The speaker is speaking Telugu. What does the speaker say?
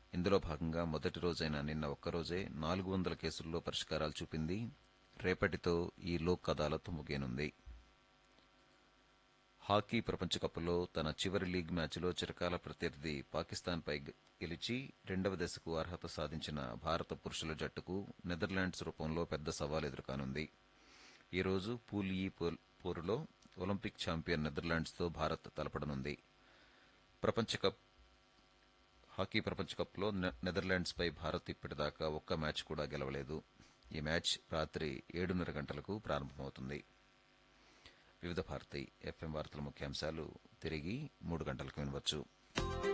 ఇందులో భాగంగా మొదటి రోజైన నిన్న ఒక్కరోజే నాలుగు వందల కేసుల్లో పరిష్కారాలు చూపింది రేపటితో ఈ లోక్ అదాలత్ ముగియనుంది హాకీ ప్రపంచ కప్లో తన చివరి లీగ్ మ్యాచ్లో చిరకాల ప్రత్యర్థి పాకిస్తాన్పై గె- గెలిచి రెండవ దశకు అర్హత సాధించిన భారత పురుషుల జట్టుకు నెదర్లాండ్స్ రూపంలో పెద్ద సవాల్ ఎదుర్కానుంది ఈ రోజు పూల్ ఈ పోల్- పోరులో ఒలింపిక్ ఛాంపియన్ నెదర్లాండ్స్తో భారత్ తలపడనుంది ప్రపంచ కప్ హాకీ ప్రపంచ కప్లో నె- నెదర్లాండ్స్పై భారత్ ఇప్పటిదాకా ఒక్క మ్యాచ్ కూడా గెలవలేదు ఈ మ్యాచ్ రాత్రి ఏడున్నర గంటలకు ప్రారంభమవుతుంది వివిధ భారతి ఎఫ్ఎం వార్తల ముఖ్యాంశాలు తిరిగి మూడు గంటలకు వినవచ్చు